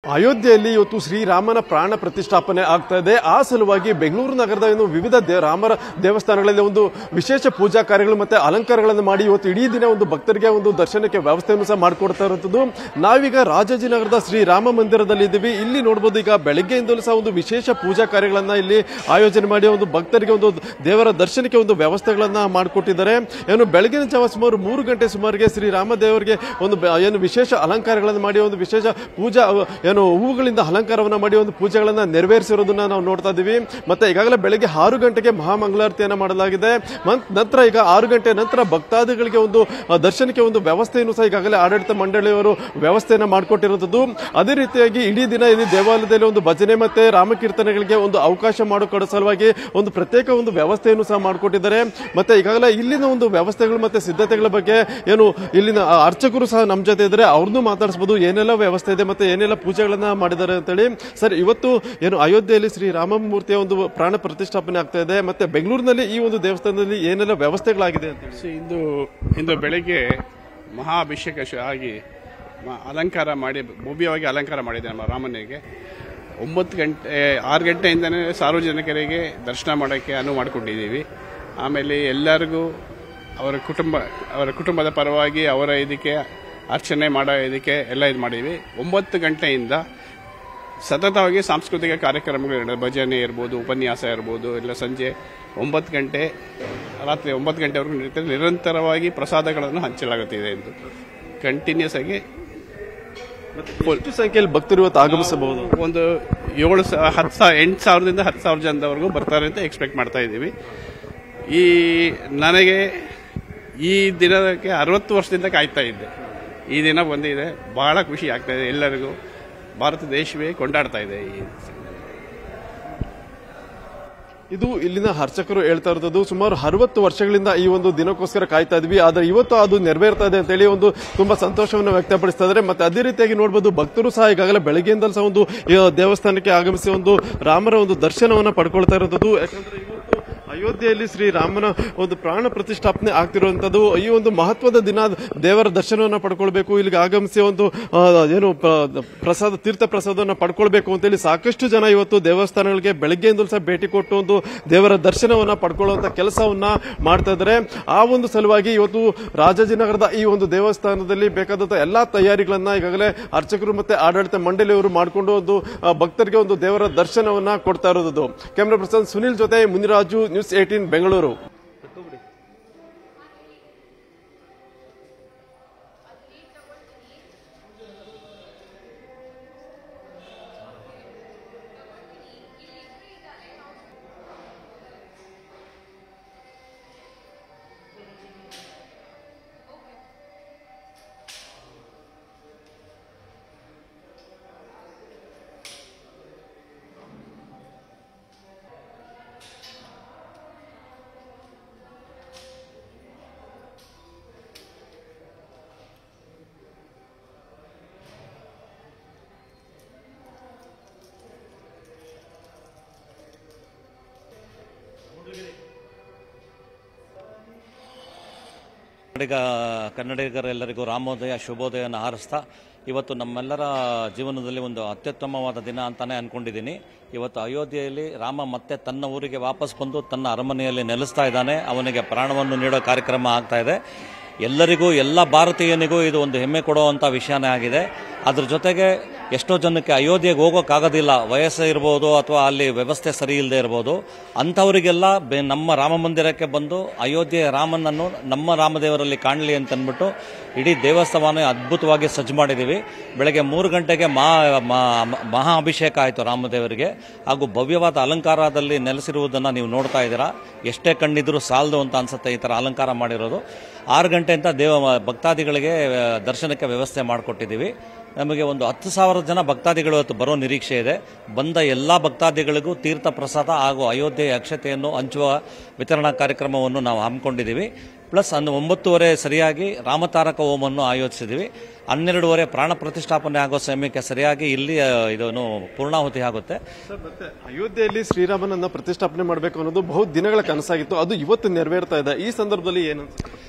ಅಯೋಧ್ಯೆಯಲ್ಲಿ ಇವತ್ತು ಶ್ರೀರಾಮನ ಪ್ರಾಣ ಪ್ರತಿಷ್ಠಾಪನೆ ಆಗ್ತಾ ಇದೆ ಆ ಸಲುವಾಗಿ ಬೆಂಗಳೂರು ನಗರದ ಏನು ವಿವಿಧ ದೇ- ರಾಮರ ದೇವಸ್ಥಾನಗಳಲ್ಲಿ ಒಂದು ವಿಶೇಷ ಪೂಜಾ ಕಾರ್ಯಗಳು ಮತ್ತೆ ಅಲಂಕಾರಗಳನ್ನು ಮಾಡಿ ಇವತ್ತು ಇಡೀ ದಿನ ಒಂದು ಭಕ್ತರಿಗೆ ಒಂದು ದರ್ಶನಕ್ಕೆ ವ್ಯವಸ್ಥೆಯನ್ನು ಸಹ ಮಾಡಿಕೊಡ್ತಾ ಇರುವಂತದ್ದು ನಾವೀಗ ರಾಜಾಜಿನಗರದ ಶ್ರೀರಾಮ ಮಂದಿರದಲ್ಲಿ ಇದ್ದೀವಿ ಇಲ್ಲಿ ನೋಡಬಹುದು ಈಗ ಬೆಳಗ್ಗೆಯಿಂದಲೂ ಸಹ ಒಂದು ವಿಶೇಷ ಪೂಜಾ ಕಾರ್ಯಗಳನ್ನ ಇಲ್ಲಿ ಆಯೋಜನೆ ಮಾಡಿ ಒಂದು ಭಕ್ತರಿಗೆ ಒಂದು ದೇವರ ದರ್ಶನಕ್ಕೆ ಒಂದು ವ್ಯವಸ್ಥೆಗಳನ್ನ ಮಾಡಿಕೊಟ್ಟಿದ್ದಾರೆ ಏನು ಬೆಳಗಿನ ಜಾವ ಸುಮಾರು ಮೂರು ಗಂಟೆ ಸುಮಾರಿಗೆ ಶ್ರೀರಾಮ ದೇವರಿಗೆ ಒಂದು ಬೆ- ಏನು ವಿಶೇಷ ಅಲಂಕಾರಗಳನ್ನು ಮಾಡಿ ಒಂದು ವಿಶೇಷ ಪೂಜಾ ಅಹ್, ಏನು ಹೂವುಗಳಿಂದ ಅಲಂಕಾರವನ್ನ ಮಾಡಿ ಒಂದು ಪೂಜೆಗಳನ್ನ ನೆರವೇರಿಸಿರೋದನ್ನ ನಾವು ನೋಡ್ತಾ ಇದ್ದೀವಿ ಮತ್ತೆ ಈಗಾಗಲೇ ಬೆಳಗ್ಗೆ ಆರು ಗಂಟೆಗೆ ಮಹಾಮಂಗಳಾರತಿಯನ್ನ ಮಾಡಲಾಗಿದೆ ಮತ್ ನಂತರ ಈಗ ಆರು ಗಂಟೆ ನಂತರ ಭಕ್ತಾದಿಗಳಿಗೆ ಒಂದು ಅಹ್, ದರ್ಶನಕ್ಕೆ ಒಂದು ವ್ಯವಸ್ಥೆಯನ್ನು ಸಹ ಈಗಾಗಲೇ ಆಡಳಿತ ಮಂಡಳಿಯವರು ವ್ಯವಸ್ಥೆಯನ್ನ ಮಾಡಿಕೊಟ್ಟಿರುವಂತದ್ದು ಅದೇ ರೀತಿಯಾಗಿ ಇಡೀ ದಿನ ಇಲ್ಲಿ ದೇವಾಲಯದಲ್ಲಿ ಒಂದು ಭಜನೆ ಮತ್ತೆ ರಾಮಕೀರ್ತನೆಗಳಿಗೆ ಒಂದು ಅವಕಾಶ ಮಾಡಿಕೊಡೋ ಸಲುವಾಗಿ ಒಂದು ಪ್ರತ್ಯೇಕ ಒಂದು ವ್ಯವಸ್ಥೆಯನ್ನು ಸಹ ಮಾಡಿಕೊಟ್ಟಿದ್ದಾರೆ ಮತ್ತೆ ಈಗಾಗಲೇ ಇಲ್ಲಿನ ಒಂದು ವ್ಯವಸ್ಥೆಗಳು ಮತ್ತೆ ಸಿದ್ಧತೆಗಳ ಬಗ್ಗೆ ಏನು ಇಲ್ಲಿನ ಆ, ಅರ್ಚಕರು ಸಹ ನಮ್ಮ ಜೊತೆ ಇದ್ದಾರೆ ಅವ್ರನ್ನೂ ಮಾತಾಡಿಸಬಹುದು ಏನೆಲ್ಲ ವ್ಯವಸ್ಥೆ ಇದೆ ಮತ್ತೆ ಏನೆಲ್ಲ ಪೂಜೆಗಳನ್ನ ಮಾಡಿದ್ದಾರೆ ಅಂತೇಳಿ ಸರ್ ಇವತ್ತು ಏನು ಅಯೋಧ್ಯೆಯಲ್ಲಿ ಶ್ರೀ ರಾಮಮೂರ್ತಿಯ ಒಂದು ಪ್ರಾಣ ಪ್ರತಿಷ್ಠಾಪನೆ ಆಗ್ತಾ ಇದೆ ಮತ್ತೆ ಬೆಂಗಳೂರಿನಲ್ಲಿ ಈ ಒಂದು ದೇವಸ್ಥಾನದಲ್ಲಿ ಏನೆಲ್ಲ ವ್ಯವಸ್ಥೆಗಳಾಗಿದೆ ಅಂತ ಸೊ ಇಂದು ಇಂದು ಬೆಳಿಗ್ಗೆ ಮಹಾ ಅಭಿಷೇಕ ಶು- ಆಗಿ ಮ- ಅಲಂಕಾರ ಮಾಡಿ ಭವ್ಯವಾಗಿ ಅಲಂಕಾರ ಮಾಡಿದೆ ನಮ್ಮ ರಾಮನಿಗೆ ಒಂಬತ್ತು ಗಂಟೆ ಆರು ಗಂಟೆಯಿಂದನೇ ಸಾರ್ವಜನಿಕರಿಗೆ ದರ್ಶನ ಮಾಡೋಕ್ಕೆ ಅನುವು ಮಾಡಿಕೊಂಡಿದ್ದೀವಿ ಆಮೇಲೆ ಎಲ್ಲರಿಗೂ ಅವರ ಕುಟುಂಬ ಅವರ ಕುಟುಂಬದ ಪರವಾಗಿ ಅವರ ಇದಕ್ಕೆ ಅರ್ಚನೆ ಮಾಡೋ ಇದಕ್ಕೆ ಎಲ್ಲ ಇದು ಮಾಡೀವಿ ಒಂಬತ್ತು ಗಂಟೆಯಿಂದ ಸತತವಾಗಿ ಸಾಂಸ್ಕೃತಿಕ ಕಾರ್ಯಕ್ರಮಗಳು ನಡೆದ ಭಜನೆ ಇರ್ಬೋದು ಉಪನ್ಯಾಸ ಇರ್ಬೋದು ಇಲ್ಲ ಸಂಜೆ ಒಂಬತ್ತು ಗಂಟೆ ರಾತ್ರಿ ಒಂಬತ್ತು ಗಂಟೆವರೆಗೂ ನಡೀತದೆ ನಿರಂತರವಾಗಿ ಪ್ರಸಾದಗಳನ್ನು ಹಂಚಲಾಗುತ್ತಿದೆ ಎಂದು ಕಂಟಿನ್ಯೂಸ್ ಆಗಿ ಎಷ್ಟು ಸಂಖ್ಯೆಯಲ್ಲಿ ಭಕ್ತರು ಇವತ್ತು ಆಗಮಿಸಬಹುದು ಒಂದು ಏಳು ಸಾ ಹತ್ತು ಸಾವಿರ ಎಂಟು ಸಾವಿರದಿಂದ ಹತ್ತು ಸಾವಿರ ಜನದವರೆಗೂ ಬರ್ತಾರೆ ಅಂತ ಎಕ್ಸ್ಪೆಕ್ಟ್ ಮಾಡ್ತಾ ಇದ್ದೀವಿ ಈ ನನಗೆ ಈ ದಿನಕ್ಕೆ ಅರವತ್ತು ವರ್ಷದಿಂದ ಕಾಯ್ತಾ ಇದ್ದೆ ಈ ದಿನ ಬಂದಿದೆ ಬಹಳ ಖುಷಿ ಆಗ್ತಾ ಇದೆ ಎಲ್ಲರಿಗೂ ಭಾರತ ದೇಶವೇ ಕೊಂಡಾಡ್ತಾ ಇದೆ ಈ ಇದು ಇಲ್ಲಿನ ಅರ್ಚಕರು ಹೇಳ್ತಾ ಇರೋದು ಸುಮಾರು ಅರವತ್ತು ವರ್ಷಗಳಿಂದ ಈ ಒಂದು ದಿನಕ್ಕೋಸ್ಕರ ಕಾಯ್ತಾ ಇದ್ವಿ ಆದ್ರೆ ಇವತ್ತು ಅದು ನೆರವೇರ್ತಾ ಇದೆ ಅಂತೇಳಿ ಒಂದು ತುಂಬಾ ಸಂತೋಷವನ್ನು ವ್ಯಕ್ತಪಡಿಸ್ತಾ ಇದ್ದಾರೆ ಮತ್ತೆ ಅದೇ ರೀತಿಯಾಗಿ ನೋಡಬಹುದು ಭಕ್ತರು ಸಹ ಈಗಾಗಲೇ ಬೆಳಗ್ಗೆಯಿಂದಲೂ ಸಹ ಒಂದು ಈ ದೇವಸ್ಥಾನಕ್ಕೆ ಆಗಮಿಸಿ ಒಂದು ರಾಮರ ಒಂದು ದರ್ಶನವನ್ನ ಪಡ್ಕೊಳ್ತಾ ಇರೋದು ಯಾಕಂದ್ರೆ ಇವತ್ತು ಅಯೋಧ್ಯೆಯಲ್ಲಿ ಶ್ರೀ ರಾಮನ ಒಂದು ಪ್ರಾಣ ಪ್ರತಿಷ್ಠಾಪನೆ ಆಗ್ತಿರುವಂತದ್ದು ಈ ಒಂದು ಮಹತ್ವದ ದಿನ ದೇವರ ದರ್ಶನವನ್ನ ಪಡ್ಕೊಳ್ಬೇಕು ಇಲ್ಲಿಗೆ ಆಗಮಿಸಿ ಒಂದು ಆ, ಏನು ಪ್ರ- ಪ್ರಸಾದ ತೀರ್ಥ ಪ್ರಸಾದವನ್ನ ಪಡ್ಕೊಳ್ಬೇಕು ಅಂತೇಳಿ ಸಾಕಷ್ಟು ಜನ ಇವತ್ತು ದೇವಸ್ಥಾನಗಳಿಗೆ ಬೆಳಗ್ಗೆಯಿಂದಲೂ ಸಹ ಭೇಟಿ ಕೊಟ್ಟು ಒಂದು ದೇವರ ದರ್ಶನವನ್ನ ಪಡ್ಕೊಳ್ಳುವಂತ ಕೆಲಸವನ್ನ ಮಾಡ್ತಾ ಇದ್ದಾರೆ ಆ ಒಂದು ಸಲುವಾಗಿ ಇವತ್ತು ರಾಜಾಜಿನಗರದ ಈ ಒಂದು ದೇವಸ್ಥಾನದಲ್ಲಿ ಬೇಕಾದಂತ ಎಲ್ಲಾ ತಯಾರಿಗಳನ್ನ ಈಗಾಗಲೇ ಅರ್ಚಕರು ಮತ್ತೆ ಆಡಳಿತ ಮಂಡಳಿಯವರು ಮಾಡಿಕೊಂಡು ಒಂದು ಆ, ಭಕ್ತರಿಗೆ ಒಂದು ದೇವರ ದರ್ಶನವನ್ನ ಕೊಡ್ತಾ ಇರೋದು ಕ್ಯಾಮ್ರಾ ಪರ್ಸನ್ ಸುನಿಲ್ ಜೊತೆ ಮುನಿರಾಜು ನ್ಯೂಸ್ ಏಟೀನ್ ಬೆಂಗಳೂರು ಕನ್ನಡಿಗ ಕನ್ನಡಿಗರೆಲ್ಲರಿಗೂ ರಾಮೋದಯ ಶುಭೋದಯನ ಹಾರಿಸ್ತಾ ಇವತ್ತು ನಮ್ಮೆಲ್ಲರ ಜೀವನದಲ್ಲಿ ಒಂದು ಅತ್ಯುತ್ತಮವಾದ ದಿನ ಅಂತಾನೆ ಅನ್ಕೊಂಡಿದ್ದೀನಿ ಇವತ್ತು ಅಯೋಧ್ಯೆಯಲ್ಲಿ ರಾಮ ಮತ್ತೆ ತನ್ನ ಊರಿಗೆ ವಾಪಸ್ ಬಂದು ತನ್ನ ಅರಮನೆಯಲ್ಲಿ ನೆಲೆಸ್ತಾ ಇದ್ದಾನೆ ಅವನಿಗೆ ಪ್ರಾಣವನ್ನು ನೀಡೋ ಕಾರ್ಯಕ್ರಮ ಆಗ್ತಾ ಇದೆ ಎಲ್ಲರಿಗೂ ಎಲ್ಲ ಭಾರತೀಯನಿಗೂ ಇದು ಒಂದು ಹೆಮ್ಮೆ ಕೊಡುವಂಥ ವಿಷಯನೇ ಆಗಿದೆ ಅದ್ರ ಜೊತೆಗೆ ಎಷ್ಟೋ ಜನಕ್ಕೆ ಅಯೋಧ್ಯೆಗೆ ಹೋಗೋಕ್ಕಾಗೋದಿಲ್ಲ ವಯಸ್ಸು ಇರ್ಬೋದು ಅಥವಾ ಅಲ್ಲಿ ವ್ಯವಸ್ಥೆ ಸರಿ ಇಲ್ಲದೆ ಇರ್ಬೋದು ಅಂಥವರಿಗೆಲ್ಲ ಬೆ- ನಮ್ಮ ರಾಮ ಮಂದಿರಕ್ಕೆ ಬಂದು ಅಯೋಧ್ಯೆಯ ರಾಮನನ್ನು ನಮ್ಮ ರಾಮದೇವರಲ್ಲಿ ಕಾಣಲಿ ಅಂತ ಅಂದ್ಬಿಟ್ಟು ಇಡೀ ದೇವಸ್ಥಾನ ಅದ್ಭುತವಾಗಿ ಸಜ್ಜು ಮಾಡಿದ್ದೀವಿ ಬೆಳಗ್ಗೆ ಮೂರು ಗಂಟೆಗೆ ಮಹಾ ಮಹಾ- ಮಹಾ ಅಭಿಷೇಕ ಆಯಿತು ರಾಮದೇವರಿಗೆ ಹಾಗೂ ಭವ್ಯವಾದ ಅಲಂಕಾರದಲ್ಲಿ ನೆಲೆಸಿರುವುದನ್ನು ನೀವು ನೋಡ್ತಾ ಇದ್ದೀರಾ ಎಷ್ಟೇ ಕಣ್ಣಿದ್ರು ಸಾಲದು ಅಂತ ಅನ್ಸುತ್ತೆ ಈ ಥರ ಅಲಂಕಾರ ಮಾಡಿರೋದು ಆರು ಗಂಟೆಯಿಂದ ದೇವ ಭಕ್ತಾದಿಗಳಿಗೆ ಆ, ದರ್ಶನಕ್ಕೆ ವ್ಯವಸ್ಥೆ ಮಾಡಿಕೊಟ್ಟಿದ್ದೀವಿ ನಮಗೆ ಒಂದು ಹತ್ತು ಸಾವಿರ ಜನ ಭಕ್ತಾದಿಗಳು ಇವತ್ತು ಬರೋ ನಿರೀಕ್ಷೆ ಇದೆ ಬಂದ ಎಲ್ಲ ಭಕ್ತಾದಿಗಳಿಗೂ ತೀರ್ಥ ಪ್ರಸಾದ ಹಾಗೂ ಅಯೋಧ್ಯೆಯ ಅಕ್ಷತೆಯನ್ನು ಹಂಚುವ ವಿತರಣಾ ಕಾರ್ಯಕ್ರಮವನ್ನು ನಾವು ಹಮ್ಮಿಕೊಂಡಿದ್ದೀವಿ ಪ್ಲಸ್ ಅನ್ನು ಒಂಬತ್ತುವರೆ ಸರಿಯಾಗಿ ರಾಮತಾರಕ ಹೋಮವನ್ನು ಆಯೋಜಿಸಿದ್ದೀವಿ ಹನ್ನೆರಡುವರೆ ಪ್ರಾಣ ಪ್ರತಿಷ್ಠಾಪನೆ ಆಗೋ ಸಮಯಕ್ಕೆ ಸರಿಯಾಗಿ ಇಲ್ಲಿ ಆ, ಇದನ್ನು ಪೂರ್ಣಾಹುತಿ ಆಗುತ್ತೆ ಸರ್ ಮತ್ತೆ ಅಯೋಧ್ಯೆಯಲ್ಲಿ ಶ್ರೀರಾಮನನ್ನ ಪ್ರತಿಷ್ಠಾಪನೆ ಮಾಡಬೇಕು ಅನ್ನೋದು ಬಹು ದಿನಗಳ ಕನಸಾಗಿತ್ತು ಅದು ಇವತ್ತು ನೆರವೇರ್ತಾ ಇದೆ ಈ ಸಂದರ್ಭದಲ್ಲಿ ಏನು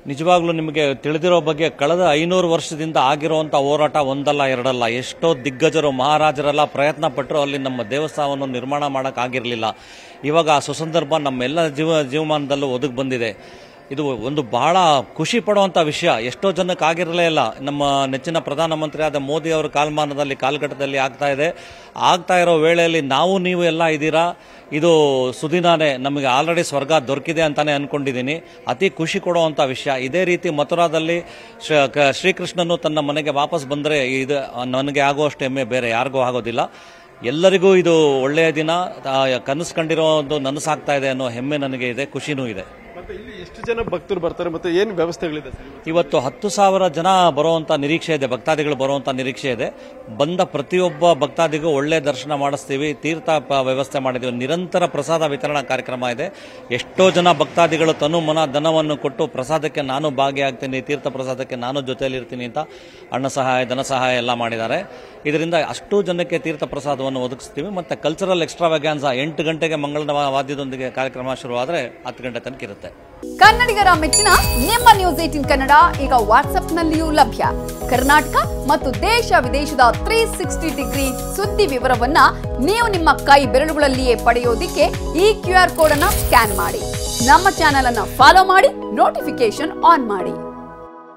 ನಿಜವಾಗ್ಲೂ ನಿಮಗೆ ತಿಳಿದಿರೋ ಬಗ್ಗೆ ಕಳೆದ ಐನೂರು ವರ್ಷದಿಂದ ಆಗಿರುವಂಥ ಹೋರಾಟ ಒಂದಲ್ಲ ಎರಡಲ್ಲ ಎಷ್ಟೋ ದಿಗ್ಗಜರು ಮಹಾರಾಜರೆಲ್ಲ ಪ್ರಯತ್ನ ಪಟ್ಟರು ಅಲ್ಲಿ ನಮ್ಮ ದೇವಸ್ಥಾನವನ್ನು ನಿರ್ಮಾಣ ಮಾಡೋಕ್ಕಾಗಿರಲಿಲ್ಲ ಇವಾಗ ಆ ಸುಸಂದರ್ಭ ನಮ್ಮೆಲ್ಲ ಜೀವ ಜೀವಮಾನದಲ್ಲೂ ಒದಗಿ ಬಂದಿದೆ ಇದು ಒಂದು ಬಹಳ ಖುಷಿ ಪಡುವಂಥ ವಿಷಯ ಎಷ್ಟೋ ಜನಕ್ಕೆ ಆಗಿರಲೇ ಇಲ್ಲ ನಮ್ಮ ನೆಚ್ಚಿನ ಪ್ರಧಾನಮಂತ್ರಿ ಆದ ಮೋದಿ ಅವರ ಕಾಲಮಾನದಲ್ಲಿ ಕಾಲಘಟ್ಟದಲ್ಲಿ ಆಗ್ತಾ ಇದೆ ಆಗ್ತಾ ಇರೋ ವೇಳೆಯಲ್ಲಿ ನಾವು ನೀವು ಎಲ್ಲ ಇದ್ದೀರಾ ಇದು ಸುದಿನಾನೇ ನಮಗೆ ಆಲ್ರೆಡಿ ಸ್ವರ್ಗ ದೊರಕಿದೆ ಅಂತಾನೆ ಅನ್ಕೊಂಡಿದ್ದೀನಿ ಅತಿ ಖುಷಿ ಕೊಡುವಂಥ ವಿಷಯ ಇದೇ ರೀತಿ ಮಥುರಾದಲ್ಲಿ ಶ್ರ- ಕ- ಶ್ರೀಕೃಷ್ಣನು ತನ್ನ ಮನೆಗೆ ವಾಪಸ್ ಬಂದರೆ ಇದು ನನಗೆ ಆಗುವಷ್ಟು ಹೆಮ್ಮೆ ಬೇರೆ ಯಾರಿಗೂ ಆಗೋದಿಲ್ಲ ಎಲ್ಲರಿಗೂ ಇದು ಒಳ್ಳೆಯ ದಿನ ಆ, ಕನಸು ಕಂಡಿರೋ ಒಂದು ನನಸಾಗ್ತಾ ಇದೆ ಅನ್ನೋ ಹೆಮ್ಮೆ ನನಗೆ ಇದೆ ಖುಷಿನೂ ಇದೆ ಮತ್ತೆ ಇಲ್ಲಿ ಎಷ್ಟು ಜನ ಭಕ್ತರು ಬರ್ತಾರೆ ಮತ್ತೆ ಏನ್ ವ್ಯವಸ್ಥೆಗಳಿದೆ ಸರ್ ಇವತ್ತು? ಇವತ್ತು ಹತ್ತು ಸಾವಿರ ಜನ ಬರುವಂತ ನಿರೀಕ್ಷೆ ಇದೆ ಭಕ್ತಾದಿಗಳು ಬರುವಂತ ನಿರೀಕ್ಷೆ ಇದೆ ಬಂದ ಪ್ರತಿಯೊಬ್ಬ ಭಕ್ತಾದಿಗೂ ಒಳ್ಳೆ ದರ್ಶನ ಮಾಡಿಸ್ತೀವಿ ತೀರ್ಥ ಪ- ವ್ಯವಸ್ಥೆ ಮಾಡಿದ್ದೀವಿ ನಿರಂತರ ಪ್ರಸಾದ ವಿತರಣಾ ಕಾರ್ಯಕ್ರಮ ಇದೆ ಎಷ್ಟೋ ಜನ ಭಕ್ತಾದಿಗಳು ತನು ಮನ ಧನವನ್ನು ಕೊಟ್ಟು ಪ್ರಸಾದಕ್ಕೆ ನಾನು ಭಾಗಿಯಾಗ್ತೀನಿ ತೀರ್ಥ ಪ್ರಸಾದಕ್ಕೆ ನಾನು ಜೊತೆಯಲ್ಲಿರ್ತೀನಿ ಅಂತ ಹಣ ಸಹಾಯ ಧನ ಸಹಾಯ ಎಲ್ಲ ಮಾಡಿದ್ದಾರೆ ಇದರಿಂದ ಅಷ್ಟು ಜನಕ್ಕೆ ತೀರ್ಥ ಪ್ರಸಾದವನ್ನು ಒದಗಿಸ್ತೀವಿ ಮತ್ತೆ ಕಲ್ಚರಲ್ ಎಕ್ಸ್ಟ್ರಾವೆಗ್ಯಾನ್ಸ ಎಂಟು ಗಂಟೆಗೆ ಮಂಗಳ ವಾದ್ಯದೊಂದಿಗೆ ಕಾರ್ಯಕ್ರಮ ಶುರುವಾದರೆ ಹತ್ತು ಗಂಟೆ ತನಕ ಇರುತ್ತೆ ಕನ್ನಡಿಗರ ಮೆಚ್ಚಿನ ನಿಮ್ಮ ನ್ಯೂಸ್ ಏಟಿನ್ ಕನ್ನಡ ಈಗ ವಾಟ್ಸ್ಆಪ್ನಲ್ಲಿಯೂ ಲಭ್ಯ ಕರ್ನಾಟಕ ಮತ್ತು ದೇಶ ವಿದೇಶದ ತ್ರೀ ಸಿಕ್ಸ್ಟಿ ಡಿಗ್ರಿ ಸುದ್ದಿ ವಿವರವನ್ನ ನೀವು ನಿಮ್ಮ ಕೈ ಬೆರಳುಗಳಲ್ಲಿಯೇ ಪಡೆಯೋದಿಕ್ಕೆ ಈ ಕ್ಯೂ ಆರ್ ಕೋಡ್ ಅನ್ನ ಸ್ಕ್ಯಾನ್ ಮಾಡಿ ನಮ್ಮ ಚಾನೆಲ್ ಅನ್ನ ಫಾಲೋ ಮಾಡಿ ನೋಟಿಫಿಕೇಶನ್ ಆನ್ ಮಾಡಿ